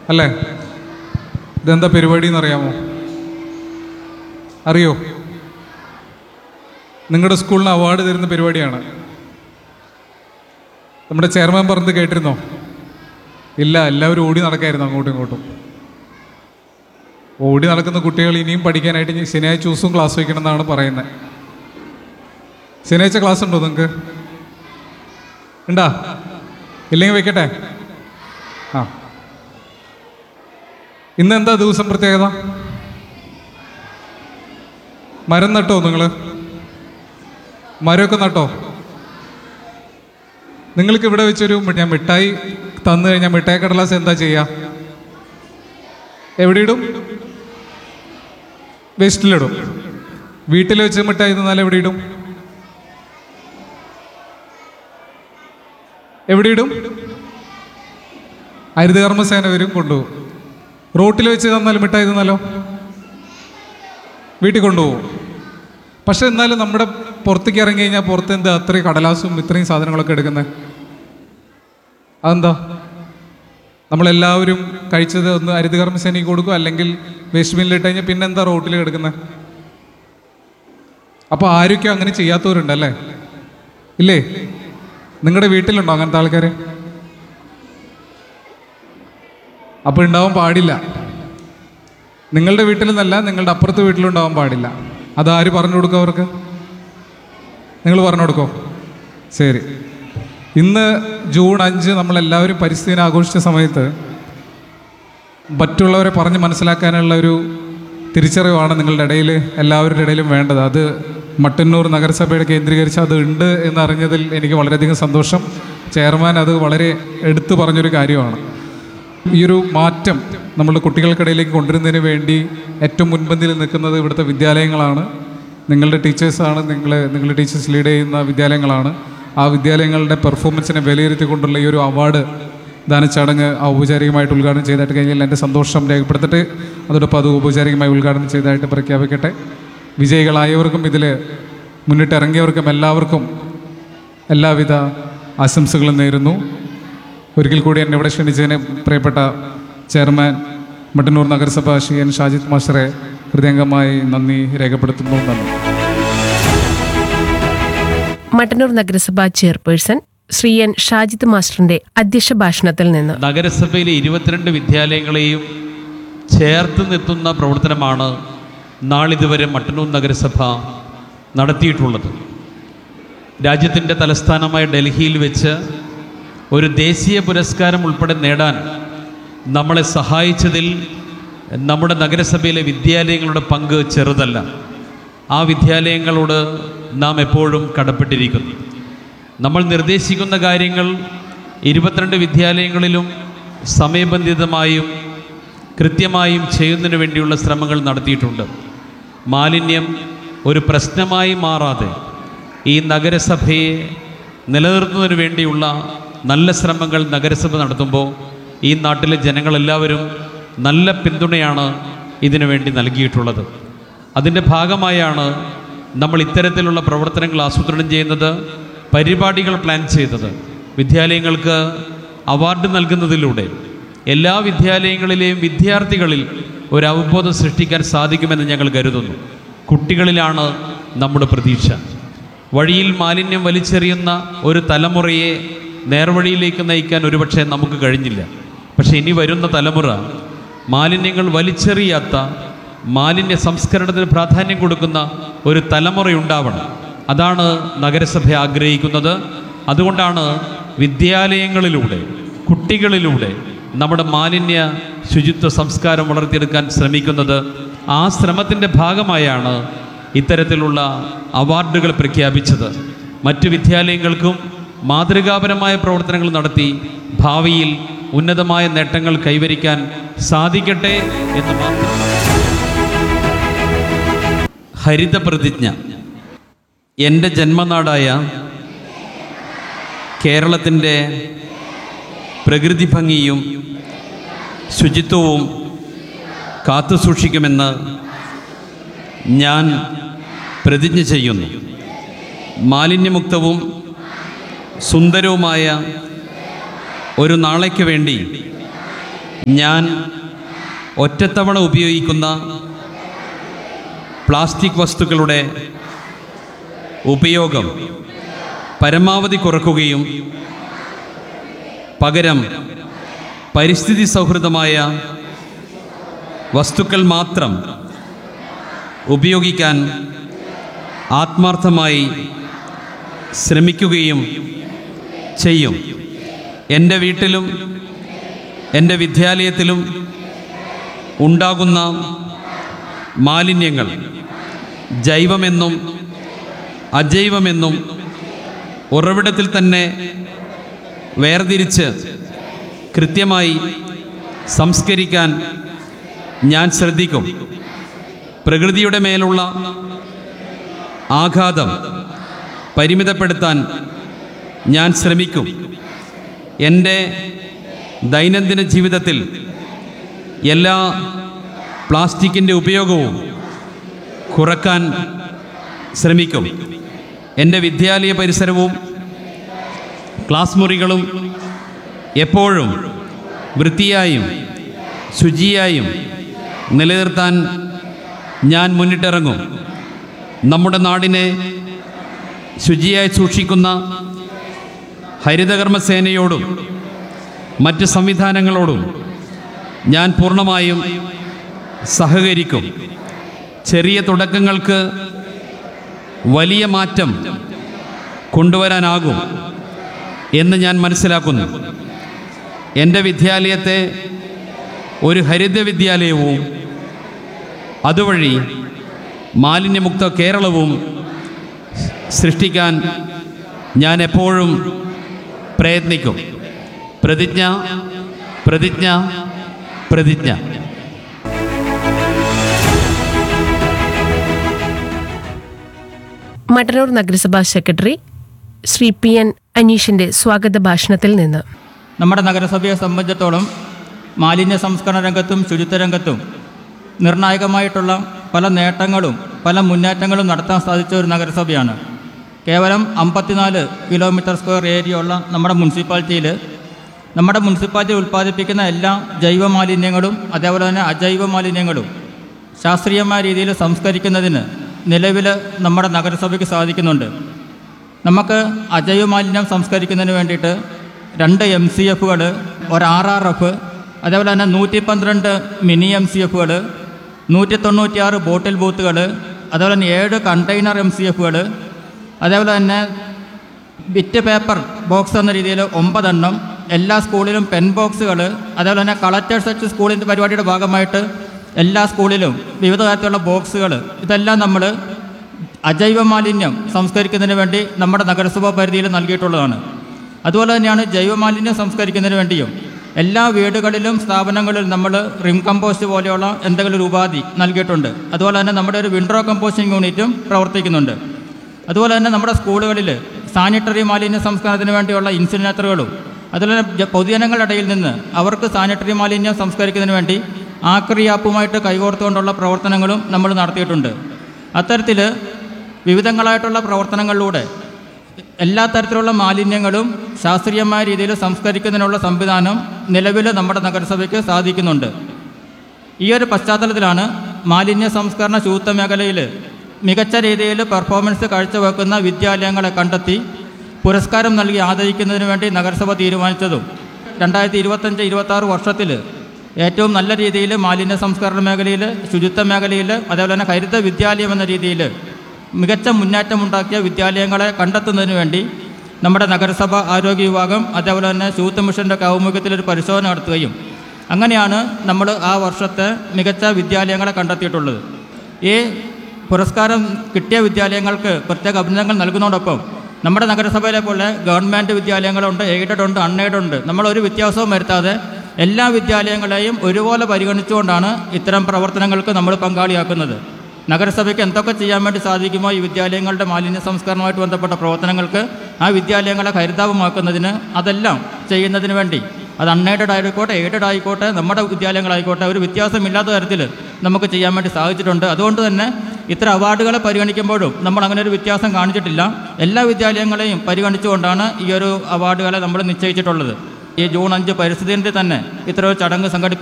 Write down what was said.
അല്ലേ ഇതെന്താ പരിപാടി എന്നറിയാമോ അറിയോ നിങ്ങളുടെ സ്കൂളിന് അവാർഡ് തരുന്ന പരിപാടിയാണ് നമ്മുടെ ചെയർമാൻ പറഞ്ഞത് കേട്ടിരുന്നോ ഇല്ല എല്ലാവരും ഓടി നടക്കായിരുന്നു അങ്ങോട്ടും ഇങ്ങോട്ടും ഓടി നടക്കുന്ന കുട്ടികൾ ഇനിയും പഠിക്കാനായിട്ട് ഇനി ശനിയാഴ്ച ദിവസവും ക്ലാസ് വയ്ക്കണം എന്നാണ് പറയുന്നത് ശനിയാഴ്ച ക്ലാസ് ഉണ്ടോ നിങ്ങൾക്ക് ഉണ്ടാ ഇല്ലെങ്കിൽ വെക്കട്ടെ ആ ഇന്ന് എന്താ ദിവസം പ്രത്യേകത മരം നട്ടോ നിങ്ങൾ മരമൊക്കെ നട്ടോ നിങ്ങൾക്ക് ഇവിടെ വെച്ചൊരു മി- ഞാൻ മിഠായി തന്നു കഴിഞ്ഞാൽ മിഠായി കടലാസ് എന്താ ചെയ്യുക എവിടെ ഇടും വേസ്റ്റിലിടും വീട്ടിൽ വെച്ച് മിഠായി തന്നാൽ എവിടെ ഇടും എവിടെ ഇടും ഹരിതകർമ്മസേന വരും കൊണ്ടുപോകും റോട്ടിൽ വെച്ച് തന്നാലും മിഠായി തന്നാലോ വീട്ടിൽ കൊണ്ടുപോകും പക്ഷെ എന്നാലും നമ്മുടെ പുറത്തേക്ക് ഇറങ്ങി കഴിഞ്ഞാൽ പുറത്ത് എന്താ അത്രയും കടലാസും ഇത്രയും സാധനങ്ങളൊക്കെ എടുക്കുന്നത് അതെന്താ നമ്മളെല്ലാവരും കഴിച്ചത് ഒന്ന് ഹരിതകർമ്മസേനയ്ക്ക് കൊടുക്കും അല്ലെങ്കിൽ വേസ്റ്റ് ബിന്നിൽ ഇട്ട് കഴിഞ്ഞാൽ പിന്നെന്താ റോട്ടിൽ കിടക്കുന്നത് അപ്പോൾ ആരൊക്കെ അങ്ങനെ ചെയ്യാത്തവരുണ്ടല്ലേ ഇല്ലേ നിങ്ങളുടെ വീട്ടിലുണ്ടോ അങ്ങനത്തെ ആൾക്കാർ അപ്പോൾ ഉണ്ടാവാൻ പാടില്ല നിങ്ങളുടെ വീട്ടിൽ നിന്നല്ല നിങ്ങളുടെ അപ്പുറത്തെ വീട്ടിലുണ്ടാവാൻ പാടില്ല അത് ആര് പറഞ്ഞു കൊടുക്കും അവർക്ക് നിങ്ങൾ പറഞ്ഞു കൊടുക്കോ ശരി ഇന്ന് ജൂൺ അഞ്ച് നമ്മളെല്ലാവരും പരിസ്ഥിതിനെ ആഘോഷിച്ച സമയത്ത് മറ്റുള്ളവരെ പറഞ്ഞ് മനസ്സിലാക്കാനുള്ള ഒരു തിരിച്ചറിവാണ് നിങ്ങളുടെ ഇടയിൽ എല്ലാവരുടെ ഇടയിലും വേണ്ടത് അത് മട്ടന്നൂർ നഗരസഭയുടെ കേന്ദ്രീകരിച്ച് അത് ഉണ്ട് എന്നറിഞ്ഞതിൽ എനിക്ക് വളരെയധികം സന്തോഷം ചെയർമാൻ അത് വളരെ എടുത്തു പറഞ്ഞൊരു കാര്യമാണ് ഈ ഒരു മാറ്റം നമ്മുടെ കുട്ടികൾക്കിടയിലേക്ക് കൊണ്ടുവരുന്നതിന് വേണ്ടി ഏറ്റവും മുൻപന്തിയിൽ നിൽക്കുന്നത് ഇവിടുത്തെ വിദ്യാലയങ്ങളാണ് നിങ്ങളുടെ ടീച്ചേഴ്സാണ് നിങ്ങൾ നിങ്ങളുടെ ടീച്ചേഴ്സ് ലീഡ് ചെയ്യുന്ന വിദ്യാലയങ്ങളാണ് ആ വിദ്യാലയങ്ങളുടെ പെർഫോമൻസിനെ വിലയിരുത്തിക്കൊണ്ടുള്ള ഈ ഒരു അവാർഡ് ദാനച്ചടങ്ങ് ഔപചാരികമായിട്ട് ഉദ്ഘാടനം ചെയ്തായിട്ട് കഴിഞ്ഞാൽ എൻ്റെ സന്തോഷം രേഖപ്പെടുത്തിട്ട് അതോടൊപ്പം അത് ഔപചാരികമായി ഉദ്ഘാടനം ചെയ്തതായിട്ട് പ്രഖ്യാപിക്കട്ടെ വിജയികളായവർക്കും ഇതിൽ മുന്നിട്ടിറങ്ങിയവർക്കും എല്ലാവർക്കും എല്ലാവിധ ആശംസകളും നേരുന്നു ഒരിക്കൽ കൂടി എന്നെ ഇവിടെ ക്ഷണിച്ചതിന് പ്രിയപ്പെട്ട ചെയർമാൻ മട്ടന്നൂർ നഗരസഭ ശ്രീ എൻ ഷാജിദ് മാസ്റ്ററെ ഹൃദയംഗമായി നന്ദി രേഖപ്പെടുത്തുന്നു നന്ദി മട്ടന്നൂർ നഗരസഭാ ചെയർപേഴ്സൺ ശ്രീ എൻ ഷാജിദ് മാസ്റ്ററിന്റെ അധ്യക്ഷ ഭാഷണത്തിൽ നിന്ന് നഗരസഭയിലെ ഇരുപത്തിരണ്ട് വിദ്യാലയങ്ങളെയും ചേർത്ത് നിർത്തുന്ന പ്രവർത്തനമാണ് നാളിതുവരെ മട്ടന്നൂർ നഗരസഭ നടത്തിയിട്ടുള്ളത് രാജ്യത്തിൻ്റെ തലസ്ഥാനമായ ഡൽഹിയിൽ വെച്ച് ഒരു ദേശീയ പുരസ്കാരം ഉൾപ്പെടെ നേടാൻ നമ്മളെ സഹായിച്ചതിൽ നമ്മുടെ നഗരസഭയിലെ വിദ്യാലയങ്ങളുടെ പങ്ക് ചെറുതല്ല ആ വിദ്യാലയങ്ങളോട് നാം എപ്പോഴും കടപ്പെട്ടിരിക്കുന്നു നമ്മൾ നിർദ്ദേശിക്കുന്ന കാര്യങ്ങൾ ഇരുപത്തിരണ്ട് വിദ്യാലയങ്ങളിലും സമയബന്ധിതമായും കൃത്യമായും ചെയ്യുന്നതിന് വേണ്ടിയുള്ള ശ്രമങ്ങൾ നടത്തിയിട്ടുണ്ട് മാലിന്യം ഒരു പ്രശ്നമായി മാറാതെ ഈ നഗരസഭയെ നിലനിർത്തുന്നതിന് വേണ്ടിയുള്ള നല്ല ശ്രമങ്ങൾ നഗരസഭ നടത്തുമ്പോൾ ഈ നാട്ടിലെ ജനങ്ങളെല്ലാവരും നല്ല പിന്തുണയാണ് ഇതിനു വേണ്ടി നൽകിയിട്ടുള്ളത് അതിൻ്റെ ഭാഗമായാണ് നമ്മൾ ഇത്തരത്തിലുള്ള പ്രവർത്തനങ്ങൾ ആസൂത്രണം ചെയ്യുന്നത് പരിപാടികൾ പ്ലാൻ ചെയ്തത് വിദ്യാലയങ്ങൾക്ക് അവാർഡ് നൽകുന്നതിലൂടെ എല്ലാ വിദ്യാലയങ്ങളിലെയും വിദ്യാർത്ഥികളിൽ ഒരു അവബോധം സൃഷ്ടിക്കാൻ സാധിക്കുമെന്ന് ഞങ്ങൾ കരുതുന്നു കുട്ടികളിലാണ് നമ്മുടെ പ്രതീക്ഷ വഴിയിൽ മാലിന്യം വലിച്ചെറിയുന്ന ഒരു തലമുറയെ നേർവഴിയിലേക്ക് നയിക്കാൻ ഒരുപക്ഷെ നമുക്ക് കഴിഞ്ഞില്ല പക്ഷേ ഇനി വരുന്ന തലമുറ മാലിന്യങ്ങൾ വലിച്ചെറിയാത്ത മാലിന്യ സംസ്കരണത്തിന് പ്രാധാന്യം കൊടുക്കുന്ന ഒരു തലമുറയുണ്ടാവണം അതാണ് നഗരസഭ ആഗ്രഹിക്കുന്നത് അതുകൊണ്ടാണ് വിദ്യാലയങ്ങളിലൂടെ കുട്ടികളിലൂടെ നമ്മുടെ മാലിന്യ ശുചിത്വ സംസ്കാരം വളർത്തിയെടുക്കാൻ ശ്രമിക്കുന്നത് ആ ശ്രമത്തിൻ്റെ ഭാഗമായാണ് ഇത്തരത്തിലുള്ള അവാർഡുകൾ പ്രഖ്യാപിച്ചത് മറ്റു വിദ്യാലയങ്ങൾക്കും മാതൃകാപരമായ പ്രവർത്തനങ്ങൾ നടത്തി ഭാവിയിൽ ഉന്നതമായ നേട്ടങ്ങൾ കൈവരിക്കാൻ സാധിക്കട്ടെ എന്ന് മാത്രം ഹരിത പ്രതിജ്ഞ എൻ്റെ ജന്മനാടായ കേരളത്തിൻ്റെ പ്രകൃതി ഭംഗിയും ശുചിത്വവും കാത്തുസൂക്ഷിക്കുമെന്ന് ഞാൻ പ്രതിജ്ഞ ചെയ്യുന്നു മാലിന്യമുക്തവും സുന്ദരവുമായ ഒരു നാളേക്ക് വേണ്ടി ഞാൻ ഒറ്റത്തവണ ഉപയോഗിക്കുന്ന പ്ലാസ്റ്റിക് വസ്തുക്കളുടെ ഉപയോഗം പരമാവധി കുറക്കുകയും പകരം പരിസ്ഥിതി സൗഹൃദമായ വസ്തുക്കൾ മാത്രം ഉപയോഗിക്കാൻ ആത്മാർത്ഥമായി ശ്രമിക്കുകയും ചെയ്യും എൻ്റെ വീട്ടിലും എൻ്റെ വിദ്യാലയത്തിലും ഉണ്ടാകുന്ന മാലിന്യങ്ങൾ ജൈവമെന്നും അജൈവമെന്നും ഉറവിടത്തിൽ തന്നെ വേർതിരിച്ച് കൃത്യമായി സംസ്കരിക്കാൻ ഞാൻ ശ്രദ്ധിക്കും പ്രകൃതിയുടെ മേലുള്ള ആഘാതം പരിമിതപ്പെടുത്താൻ ഞാൻ ശ്രമിക്കും എൻ്റെ ദൈനംദിന ജീവിതത്തിൽ എല്ലാ പ്ലാസ്റ്റിക്കിൻ്റെ ഉപയോഗവും കുറക്കാൻ ശ്രമിക്കും എൻ്റെ വിദ്യാലയ പരിസരവും ക്ലാസ് മുറികളും എപ്പോഴും വൃത്തിയായും ശുചിയായും നിലനിർത്താൻ ഞാൻ മുന്നിട്ടിറങ്ങും നമ്മുടെ നാടിനെ ശുചിയായി സൂക്ഷിക്കുന്ന ഹരിതകർമ്മസേനയോടും മറ്റ് സംവിധാനങ്ങളോടും ഞാൻ പൂർണ്ണമായും സഹകരിക്കും ചെറിയ തുടക്കങ്ങൾക്ക് വലിയ മാറ്റം കൊണ്ടുവരാനാകും എന്ന് ഞാൻ മനസ്സിലാക്കുന്നു എൻ്റെ വിദ്യാലയത്തെ ഒരു ഹരിത വിദ്യാലയവും അതുവഴി മാലിന്യമുക്ത കേരളവും സൃഷ്ടിക്കാൻ ഞാൻ എപ്പോഴും പ്രയത്നിക്കും പ്രതിജ്ഞ പ്രതിജ്ഞ പ്രതിജ്ഞ മട്ടന്നൂർ നഗരസഭാ സെക്രട്ടറി ശ്രീ പി എൻ അനീഷിന്റെ സ്വാഗത ഭാഷണത്തിൽ നിന്ന് നമ്മുടെ നഗരസഭയെ സംബന്ധിച്ചിടത്തോളം മാലിന്യ സംസ്കരണ രംഗത്തും ശുചിത്വ രംഗത്തും നിർണായകമായിട്ടുള്ള പല നേട്ടങ്ങളും പല മുന്നേറ്റങ്ങളും നടത്താൻ സാധിച്ച ഒരു നഗരസഭയാണ് കേവലം അമ്പത്തിനാല് കിലോമീറ്റർ സ്ക്വയർ ഏരിയ ഉള്ള നമ്മുടെ മുനിസിപ്പാലിറ്റിയിൽ നമ്മുടെ മുനിസിപ്പാലിറ്റി ഉൽപ്പാദിപ്പിക്കുന്ന എല്ലാ ജൈവ മാലിന്യങ്ങളും അതേപോലെ തന്നെ അജൈവ മാലിന്യങ്ങളും ശാസ്ത്രീയമായ രീതിയിൽ സംസ്കരിക്കുന്നതിന് നിലവിൽ നമ്മുടെ നഗരസഭയ്ക്ക് സാധിക്കുന്നുണ്ട് നമുക്ക് അജൈവ മാലിന്യം സംസ്കരിക്കുന്നതിന് വേണ്ടിയിട്ട് രണ്ട് എം സി എഫുകൾ ഒരു ആർ ആർ എഫ് അതേപോലെ തന്നെ നൂറ്റി പന്ത്രണ്ട് മിനി എം സി എഫുകൾ നൂറ്റി തൊണ്ണൂറ്റിയാറ് ബോട്ടിൽ ബൂത്തുകൾ അതേപോലെ തന്നെ ഏഴ് കണ്ടെയ്നർ എം സി എഫുകൾ അതേപോലെ തന്നെ ബിറ്റ് പേപ്പർ ബോക്സ് എന്ന രീതിയിൽ ഒമ്പതെണ്ണം എല്ലാ സ്കൂളിലും പെൻ ബോക്സുകൾ അതേപോലെ തന്നെ കളക്ടേഴ്സ് ടച്ച് സ്കൂളിൻ്റെ പരിപാടിയുടെ ഭാഗമായിട്ട് എല്ലാ സ്കൂളിലും വിവിധ തരത്തിലുള്ള ബോക്സുകൾ ഇതെല്ലാം നമ്മൾ അജൈവ മാലിന്യം സംസ്കരിക്കുന്നതിന് വേണ്ടി നമ്മുടെ നഗരസഭാ പരിധിയിൽ നൽകിയിട്ടുള്ളതാണ് അതുപോലെ തന്നെയാണ് ജൈവ മാലിന്യം സംസ്കരിക്കുന്നതിന് വേണ്ടിയും എല്ലാ വീടുകളിലും സ്ഥാപനങ്ങളിലും നമ്മൾ റിം കമ്പോസ്റ്റ് പോലെയുള്ള എന്തെങ്കിലും ഒരു ഉപാധി നൽകിയിട്ടുണ്ട് അതുപോലെ തന്നെ നമ്മുടെ ഒരു വിൻഡ്രോ കമ്പോസ്റ്റിംഗ് യൂണിറ്റും പ്രവർത്തിക്കുന്നുണ്ട് അതുപോലെ തന്നെ നമ്മുടെ സ്കൂളുകളിൽ സാനിറ്ററി മാലിന്യ സംസ്കരണത്തിന് വേണ്ടിയുള്ള ഇൻസിനേറ്ററുകളും അതുപോലെ തന്നെ ജ- പൊതുജനങ്ങളുടെ ഇടയിൽ നിന്ന് അവർക്ക് സാനിറ്ററി മാലിന്യം സംസ്കരിക്കുന്നതിന് വേണ്ടി ആക്രി ആപ്പുമായിട്ട് കൈകോർത്തുകൊണ്ടുള്ള പ്രവർത്തനങ്ങളും നമ്മൾ നടത്തിയിട്ടുണ്ട് അത്തരത്തിൽ വിവിധങ്ങളായിട്ടുള്ള പ്രവർത്തനങ്ങളിലൂടെ എല്ലാ തരത്തിലുള്ള മാലിന്യങ്ങളും ശാസ്ത്രീയമായ രീതിയിൽ സംസ്കരിക്കുന്നതിനുള്ള സംവിധാനം നിലവിൽ നമ്മുടെ നഗരസഭയ്ക്ക് സാധിക്കുന്നുണ്ട് ഈ ഒരു പശ്ചാത്തലത്തിലാണ് മാലിന്യ സംസ്കരണ ശുചിത്വ മേഖലയിൽ മികച്ച രീതിയിൽ പെർഫോമൻസ് കാഴ്ചവെക്കുന്ന വിദ്യാലയങ്ങളെ കണ്ടെത്തി പുരസ്കാരം നൽകി ആദരിക്കുന്നതിന് വേണ്ടി നഗരസഭ തീരുമാനിച്ചതും രണ്ടായിരത്തി ഇരുപത്തഞ്ച് ഇരുപത്താറ് വർഷത്തിൽ ഏറ്റവും നല്ല രീതിയിൽ മാലിന്യ സംസ്കരണ മേഖലയിൽ ശുചിത്വ മേഖലയിൽ അതേപോലെ തന്നെ ഹരിത വിദ്യാലയം എന്ന രീതിയിൽ മികച്ച മുന്നേറ്റമുണ്ടാക്കിയ വിദ്യാലയങ്ങളെ കണ്ടെത്തുന്നതിന് വേണ്ടി നമ്മുടെ നഗരസഭ ആരോഗ്യ വിഭാഗം അതേപോലെ തന്നെ ശുചിത്വ മിഷൻ്റെ ആഭിമുഖ്യത്തിൽ ഒരു പരിശോധന നടത്തുകയും അങ്ങനെയാണ് നമ്മൾ ആ വർഷത്തെ മികച്ച വിദ്യാലയങ്ങളെ കണ്ടെത്തിയിട്ടുള്ളത് ഈ പുരസ്കാരം കിട്ടിയ വിദ്യാലയങ്ങൾക്ക് പ്രത്യേക അഭിനന്ദനങ്ങൾ നൽകുന്നതോടൊപ്പം നമ്മുടെ നഗരസഭയിലെ പോലെ ഗവൺമെൻറ് വിദ്യാലയങ്ങളുണ്ട് എയ്ഡഡ് ഉണ്ട് അൺഎയ്ഡഡ് ഉണ്ട് നമ്മളൊരു വ്യത്യാസവും വരുത്താതെ എല്ലാ വിദ്യാലയങ്ങളെയും ഒരുപോലെ പരിഗണിച്ചുകൊണ്ടാണ് ഇത്തരം പ്രവർത്തനങ്ങൾക്ക് നമ്മൾ പങ്കാളിയാക്കുന്നത് നഗരസഭയ്ക്ക് എന്തൊക്കെ ചെയ്യാൻ വേണ്ടി സാധിക്കുമോ ഈ വിദ്യാലയങ്ങളുടെ മാലിന്യ സംസ്കരണവുമായിട്ട് ബന്ധപ്പെട്ട പ്രവർത്തനങ്ങൾക്ക് ആ വിദ്യാലയങ്ങളെ ഹരിതാപമാക്കുന്നതിന് അതെല്ലാം ചെയ്യുന്നതിന് വേണ്ടി അത് അൺഎയ്ഡഡ് ആയിക്കോട്ടെ എയ്ഡഡ് ആയിക്കോട്ടെ നമ്മുടെ വിദ്യാലയങ്ങളായിക്കോട്ടെ ഒരു വ്യത്യാസമില്ലാത്ത തരത്തിൽ നമുക്ക് ചെയ്യാൻ വേണ്ടി സാധിച്ചിട്ടുണ്ട് അതുകൊണ്ട് തന്നെ ഇത്തരം അവാർഡുകളെ പരിഗണിക്കുമ്പോഴും നമ്മൾ അങ്ങനെ ഒരു വ്യത്യാസം കാണിച്ചിട്ടില്ല എല്ലാ വിദ്യാലയങ്ങളെയും പരിഗണിച്ചുകൊണ്ടാണ് ഈ ഒരു അവാർഡുകളെ നമ്മൾ നിശ്ചയിച്ചിട്ടുള്ളത് ഈ ജൂൺ അഞ്ച് പരിസ്ഥിതി ദിനത്തിൽ തന്നെ ഇത്തരം ഒരു ചടങ്ങ് സംഘടിപ്പിച്ചു